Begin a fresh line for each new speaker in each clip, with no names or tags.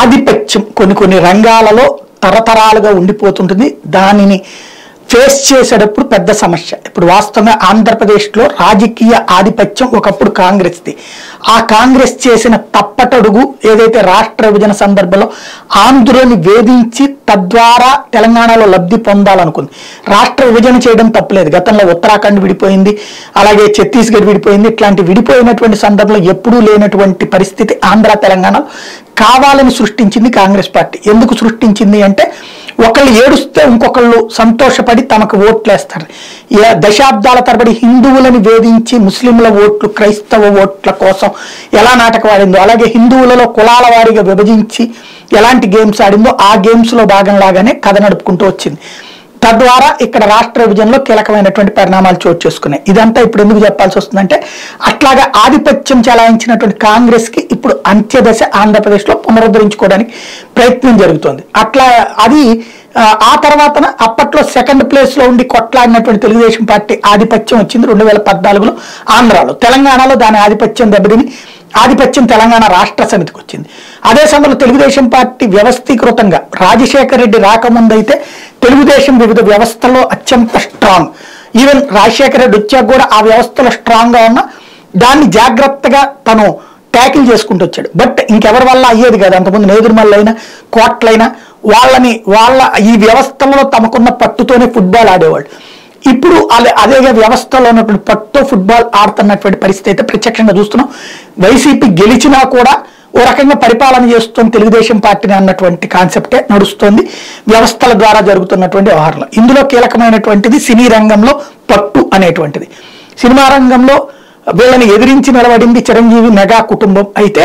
ఆధిపత్యం కొన్ని కొన్ని రంగాలలో తరతరాలుగా ఉండిపోతుంటుంది దానిని ఫేస్ చేసేటప్పుడు పెద్ద సమస్య ఇప్పుడు వాస్తవంగా ఆంధ్రప్రదేశ్లో రాజకీయ ఆధిపత్యం ఒకప్పుడు కాంగ్రెస్ది ఆ కాంగ్రెస్ చేసిన తప్పటడుగు ఏదైతే రాష్ట్ర విభజన సందర్భంలో ఆంధ్రుని వేధించి తద్వారా తెలంగాణలో లబ్ధి పొందాలనుకుంది రాష్ట్ర విభజన చేయడం తప్పలేదు గతంలో ఉత్తరాఖండ్ విడిపోయింది అలాగే ఛత్తీస్గఢ్ విడిపోయింది ఇట్లాంటి విడిపోయినటువంటి సందర్భంలో ఎప్పుడూ లేనటువంటి పరిస్థితి ఆంధ్ర తెలంగాణలో కావాలని సృష్టించింది కాంగ్రెస్ పార్టీ ఎందుకు సృష్టించింది అంటే ఒకళ్ళు ఏడుస్తే ఇంకొకళ్ళు సంతోషపడి తమకు ఓట్లేస్తారు ఏ- దశాబ్దాల తరబడి హిందువులను వేధించి ముస్లింల ఓట్లు క్రైస్తవ ఓట్ల కోసం ఎలా నాటకం ఆడిందో అలాగే హిందువులలో కులాల వారీగా విభజించి ఎలాంటి గేమ్స్ ఆడిందో ఆ గేమ్స్ లో భాగంలాగానే కథ నడుపుకుంటూ వచ్చింది తద్వారా ఇక్కడ రాష్ట్ర విభజనలో కీలకమైనటువంటి పరిణామాలు చోటు చేసుకున్నాయి ఇదంతా ఇప్పుడు ఎందుకు చెప్పాల్సి వస్తుందంటే అట్లాగా ఆధిపత్యం చెలాయించినటువంటి కాంగ్రెస్ కి ఇప్పుడు అంత్యదశ ఆంధ్రప్రదేశ్ లో పునరుద్ధరించుకోవడానికి ప్రయత్నం జరుగుతోంది అట్లా అది ఆ, ఆ తర్వాతన అప్పట్లో సెకండ్ ప్లేస్ లో ఉండి కొట్లాడినటువంటి తెలుగుదేశం పార్టీ ఆధిపత్యం వచ్చింది రెండు వేల పద్నాలుగులో ఆంధ్రాలో తెలంగాణలో దాని ఆధిపత్యం దెబ్బతిని ఆధిపత్యం తెలంగాణ రాష్ట్ర సమితికి వచ్చింది అదే సమయంలో తెలుగుదేశం పార్టీ వ్యవస్థీకృతంగా రాజశేఖర రెడ్డి రాకముందైతే తెలుగుదేశం వివిధ వ్యవస్థల్లో అత్యంత స్ట్రాంగ్ ఈవెన్ రాజశేఖర రెడ్డి వచ్చాక కూడా ఆ వ్యవస్థలో స్ట్రాంగ్ గా ఉన్న దాన్ని జాగ్రత్తగా తను ట్యాకిల్ చేసుకుంటూ వచ్చాడు బట్ ఇంకెవరి వల్ల అయ్యేది కాదు అంతకుముందు నేదురుమల్లైనా కోట్లైనా వాళ్ళని వాళ్ళ ఈ వ్యవస్థలో తమకున్న పట్టుతోనే ఫుట్బాల్ ఆడేవాళ్ళు ఇప్పుడు అదే అదే వ్యవస్థలో ఉన్నటువంటి పట్టు ఫుట్బాల్ ఆడుతున్నటువంటి పరిస్థితి అయితే ప్రత్యక్షంగా చూస్తున్నాం వైసీపీ గెలిచినా కూడా ఓ రకంగా పరిపాలన చేస్తుంది తెలుగుదేశం పార్టీని అన్నటువంటి కాన్సెప్టే నడుస్తోంది వ్యవస్థల ద్వారా జరుగుతున్నటువంటి వ్యవహారాలు ఇందులో కీలకమైనటువంటిది సినీ రంగంలో పట్టు అనేటువంటిది సినిమా రంగంలో వీళ్ళని ఎదిరించి నిలబడింది చిరంజీవి మెగా కుటుంబం అయితే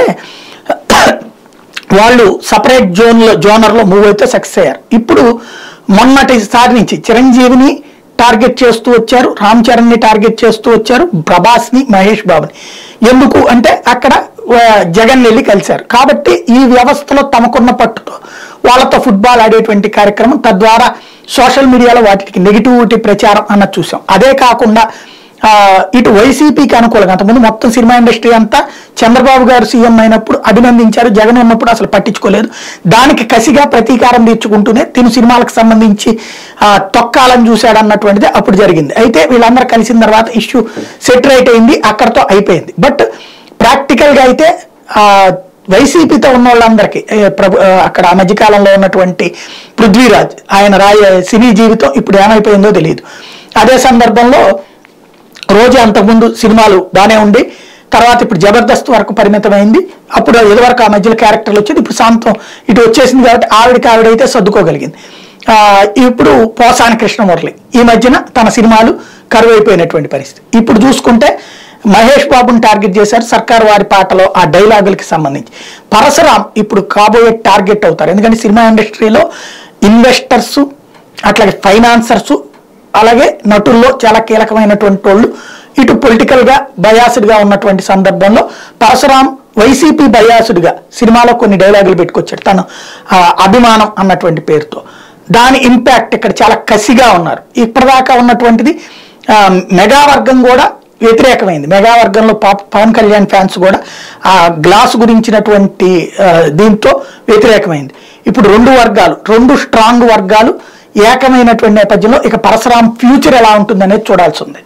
వాళ్ళు సపరేట్ జోన్లో జోనర్లో మూవ్ అయితే సక్సెస్ అయ్యారు ఇప్పుడు మొన్నటిసారి నుంచి చిరంజీవిని టార్గెట్ చేస్తూ వచ్చారు రామ్ చరణ్ ని టార్గెట్ చేస్తూ వచ్చారు ప్రభాస్ ని మహేష్ బాబుని ఎందుకు అంటే అక్కడ ఆ, జగన్ వెళ్ళి కలిశారు కాబట్టి ఈ వ్యవస్థలో తమకున్న పట్టుతో వాళ్ళతో ఫుట్బాల్ ఆడేటువంటి కార్యక్రమం తద్వారా సోషల్ మీడియాలో వాటికి నెగిటివిటీ ప్రచారం అన్నది చూసాం అదే కాకుండా ఆ, ఇటు వైసీపీకి అనుకూలంగా అంతకుముందు మొత్తం సినిమా ఇండస్ట్రీ అంతా చంద్రబాబు గారు సీఎం అయినప్పుడు అభినందించారు జగన్ ఉన్నప్పుడు అసలు పట్టించుకోలేదు దానికి కసిగా ప్రతీకారం తీర్చుకుంటూనే తిను సినిమాలకు సంబంధించి ఆ, తొక్కాలని చూశాడు అన్నటువంటిది అప్పుడు జరిగింది అయితే వీళ్ళందరూ కలిసిన తర్వాత ఇష్యూ సెటరేట్ అయింది అక్కడతో అయిపోయింది బట్ ప్రాక్టికల్ గా అయితే ఆ, వైసీపీతో ఉన్న వాళ్ళందరికీ ఏ, ప్రభు ఆ, అక్కడ ఆ మధ్యకాలంలో ఉన్నటువంటి పృథ్వీరాజ్ ఆయన రాయ సినీ జీవితం ఇప్పుడు ఏమైపోయిందో తెలియదు అదే సందర్భంలో రోజు అంతకుముందు సినిమాలు బాగానే ఉండి తర్వాత ఇప్పుడు జబర్దస్త్ వరకు పరిమితమైంది అప్పుడు ఇదివరకు ఆ మధ్యలో క్యారెక్టర్లు వచ్చేది ఇప్పుడు శాంతం ఇటు వచ్చేసింది కాబట్టి ఆవిడకి ఆవిడైతే సర్దుకోగలిగింది ఆ, ఇప్పుడు పోసాని కృష్ణమురళి ఈ మధ్యన తన సినిమాలు కరువైపోయినటువంటి పరిస్థితి ఇప్పుడు చూసుకుంటే మహేష్ బాబుని టార్గెట్ చేశారు సర్కార్ వారి పాటలో ఆ డైలాగులకి సంబంధించి పరశురాం ఇప్పుడు కాబోయే టార్గెట్ అవుతారు ఎందుకంటే సినిమా ఇండస్ట్రీలో ఇన్వెస్టర్స్ అట్లాగే ఫైనాన్సర్స్ అలాగే నటుల్లో చాలా కీలకమైనటువంటి వాళ్ళు ఇటు పొలిటికల్ గా బయాస్డ్ గా ఉన్నటువంటి సందర్భంలో పరశురాం వైసీపీ బయాసుడిగా సినిమాలో కొన్ని డైలాగులు పెట్టుకొచ్చాడు తను ఆ, అభిమానం అన్నటువంటి పేరుతో దాని ఇంపాక్ట్ ఇక్కడ చాలా కసిగా ఉన్నారు ఇప్పటిదాకా ఉన్నటువంటిది ఆ, మెగా వర్గం కూడా వ్యతిరేకమైంది మెగా వర్గంలో పాప పవన్ కళ్యాణ్ ఫ్యాన్స్ కూడా ఆ గ్లాస్ గురించినటువంటి ఆ, దీంతో వ్యతిరేకమైంది ఇప్పుడు రెండు వర్గాలు రెండు స్ట్రాంగ్ వర్గాలు ఏకమైనటువంటి నేపథ్యంలో ఇక పరశురాం ఫ్యూచర్ ఎలా ఉంటుందనేది చూడాల్సి ఉంది